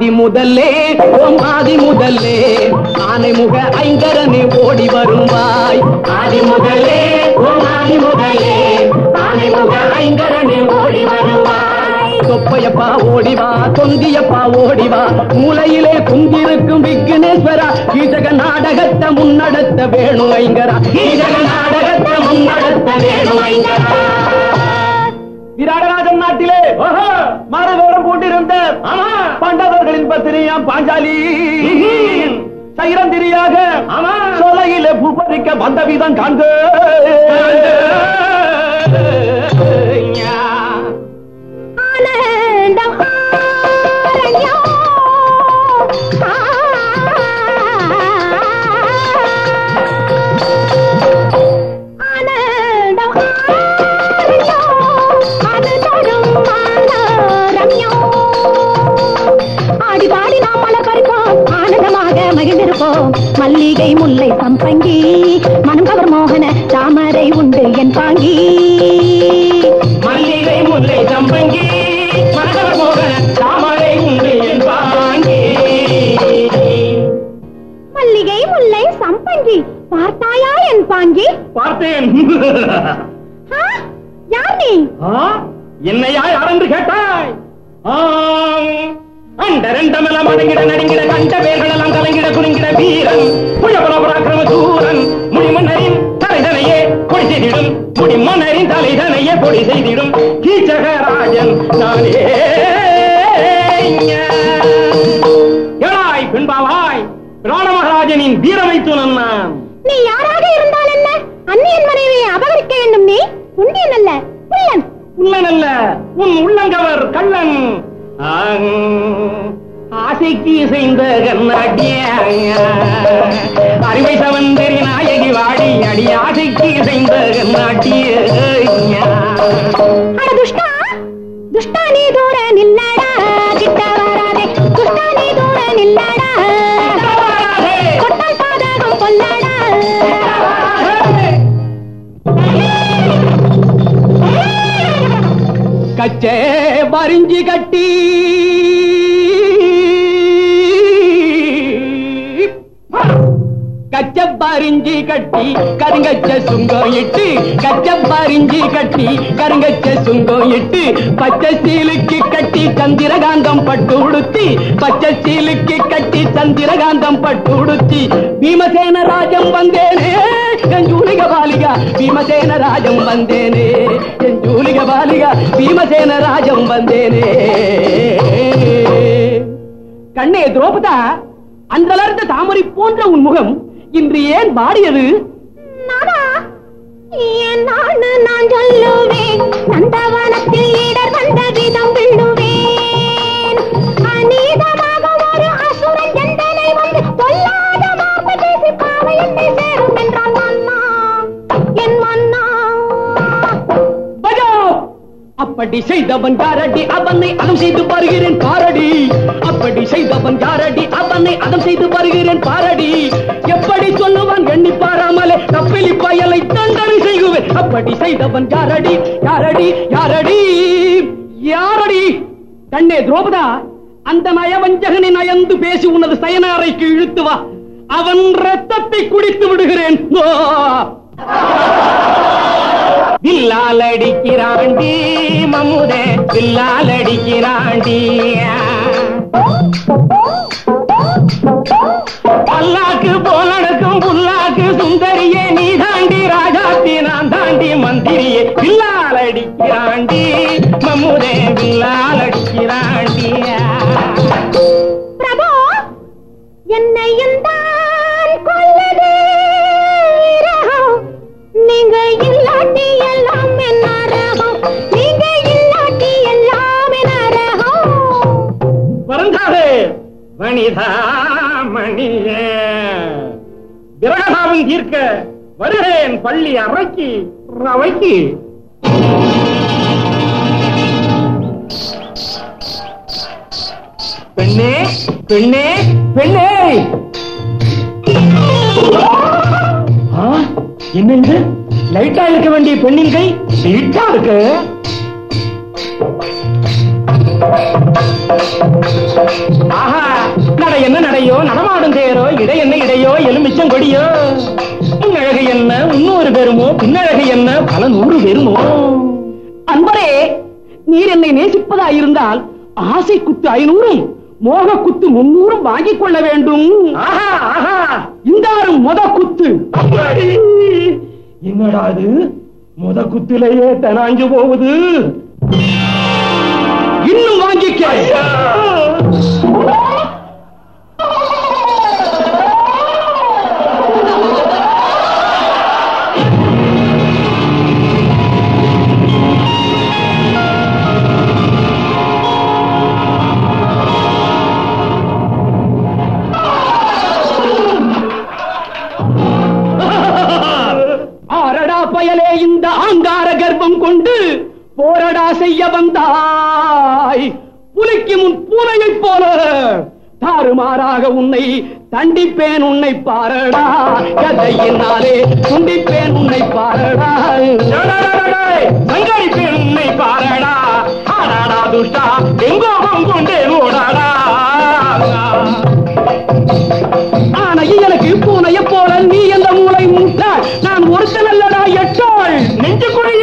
ஆதி முதல்லே ஓம் ஆதி முதல்லே ஆனை முக ஐங்கரனே ஓடி வருவாய் ஆதி முதல்லே ஓம் ஆதி முதல்லே ஆனை முக ஐங்கரனே ஓடி வருவாய் தொப்பையப்பா ஓடிவா தொந்தியப்பா ஓடிவா மூலையிலே குந்திருக்கும் விக்னேஸ்வரா கீசக நாடகத்தை முன்னடத்த வேணும் ஐங்கரா கீசக நாடகத்தை முன்னடத்த வேணும் ஐங்கரா விராடராஜன் நாட்டிலே மாரதோரம் போட்டிருந்த பாண்டவர்களின் பத்திரியாம் பாஞ்சாலி சைரந்திரியாக சோலையிலே பூபரிக்க வந்த விதம் காண்க ஆனந்தம் ஆரண்யம். ஆனந்தம் ஆரண்யம். அது தரும் ஆனரம்யம். ஆடி பாடி நாம் மலர் பறிப்போம் ஆனந்தமாக மகிழ்ந்திருப்போம் மல்லிகை முல்லை சம்பங்கி மனம் கவர் மோகன தாமரை உண்டு என் பாங்கி மல்லிகை முல்லை சம்பங்கி மரகத மோகன தாமரை உண்டு என் பாங்கி மல்லிகை முல்லை சம்பங்கி பார்த்தாயா என் பாங்கி பார்த்தேன் ஆ, யார் நீ ஆ? என்னையா யாரென்று கேட்டாய் ஆம். அந்த ரெண்டமெல்லாம் அடங்கிட நடுங்கிட கண்ட பேர்களெல்லாம் கலங்கிட குறுங்கிட வீரன் புயபல பராக்கிரம சூரன் முடிமன்னரின் தலைதனையே பொடி செய்திடும் முடிமன்னரின் தலைதனையே பொடி செய்திடும் கீச்சகராஜன் நானே எழாய் பின்பாவாய் பிராண மகாராஜனின் வீரமை துணன் நான் நீ யாராக இருந்தால் என்ன அந்நியன் மனைவியை அபகரிக்க வேண்டும் நீ உண்டியன் அல்ல புள்ளன் உள்ளனல்ல உன் உள்ளங்கவர் கள்ளன் ஆங், ஆசைக்கு செய்த கண்ணாட்டிய அறிவை சவந்தரி நாயகி வாடி அடி ஆசைக்கு செய்த கண்ணாட்டிய அட துஷ்டா துஷ்டா நீ தூர நில்லடா கிட்ட வராதே துஷ்டா நீ தூர நில்லடா கொட்டால் பாதகம் கொல்லடா கச்சே வரிஞ்சி கட்டி கச்ச பரிஞ்சி கட்டி கருங்கச்ச சுங்கம் இட்டு கச்ச பரிஞ்சி கட்டி கருங்கச்ச சுங்கம் இட்டு பச்சை சீலுக்கு கட்டி சந்திரகாந்தம் பட்டு உடுத்தி பச்சை சீலுக்கு கட்டி சந்திரகாந்தம் பட்டு உடுத்தி பீமசேன ராஜம் வந்தேனே என் ஜூலிக பாலிகா பீமசேன ராஜம் வந்தேனே என் ஜூலிக பாலிகா பீமசேன ராஜம் வந்தேனே கண்ணே துரோபதா அன்றலர்ந்த தாமரை போன்ற உன் முகம் இன்று ஏன் வாடியது நானா என் நாடு நான் சொல்லுவேன் நந்தவனத்தில் இடர் வந்த விதம் விழுவேன் அநீதமாக ஒரு அசுரன் எந்தனை வந்து பொல்லாத வார்த்தை பேசி பாவை என்னை சேரும் என்றான் மன்னா என் மன்னா பஜோ அப்படி செய்தவன் யாரடி அவனை அதம் செய்து வருகிறேன் பாரடி அப்படி செய்தவன் யாரடி அவனை அதம் செய்து வருகிறேன் பாரடி எப்படி சொல்லுவான் எண்ணி பாராமலே கப்பிலி பயலை தண்டனை செய்குவேன் அப்படி செய்தவன் யாரடி யாரடி யாரடி யாரடி கண்ணே துரோபதா அந்த நயவஞ்சகனை நயந்து பேசி உனது சயன அறைக்கு இழுத்து வா அவன் ரத்தத்தை குடித்து விடுகிறேன் ஓ! வில்லால் அடிக்கிறாண்டி மமுதே வில்லால் அடிக்கிறாண்டி பல்லாக்கு போல் நடக்கும் புல்லாக்கு சுந்தரியே நீ தாண்டி ராஜாத்தி நான் தாண்டி மந்திரியே வில்லால் அடிக்கிறாண்டி மமுதே வில்லால் அடிக்கிறாண்டி பிரபு என்னையும் தான் கொல்லது இரகம். நீங்க இல்லாட்டி எல்லாம் என்ன ரகம் நீங்க இல்லாட்டி எல்லாம் என்ன ரகம் வருந்தாதே மணிதா மணியே விரகதாவும் தீர்க்க வருகிறேன் பள்ளி அறைக்கு ரவைக்கு பெண்ணே பெண்ணே பெண்ணே ஆ, என்ன இது லைட்டா இருக்க வேண்டிய பெண்ணின் கை லைட்டா இருக்கு ஆஹா நடை என்ன நடையோ நடமாடும் தேரோ இடை என்ன இடையோ எலுமிச்சம் கொடியோ முன்னழகு என்ன முன்னூறு பெருமோ பின்னழகு என்ன பல நூறு பெருமோ அன்பரே நீர் என்னை நேசிப்பதா இருந்தால் ஆசை குத்து ஐநூறும் மோக குத்து முன்னூறும் வாங்கிக் கொள்ள வேண்டும் இந்தாரும் மொத குத்து என்னடா அது முத குத்திலேயே தனாஞ்சு போகுது இன்னும் வாங்கிக்க ஆரடா பயலே இந்த ஆங்கார கர்ப்பம் கொண்டு போரடா செய்ய வந்தாய் புலிக்கு முன் பூனையைப் போல தாறுமாறாக உன்னை தண்டிப்பேன் உன்னை பாரடா கதையினாலே துண்டிப்பேன் உன்னை பாரடா சங்கரிப்பேன் உன்னை பாரடா ஆடாடா துஷ்டா எங்கோகம் கொண்டே ஓடாடா ஆனா எனக்கு பூனைய போல நீ எந்த மூளை மூட்டாள் நான் ஒருத்தன் அல்லடா எட்டாள் நெஞ்சுக்குழி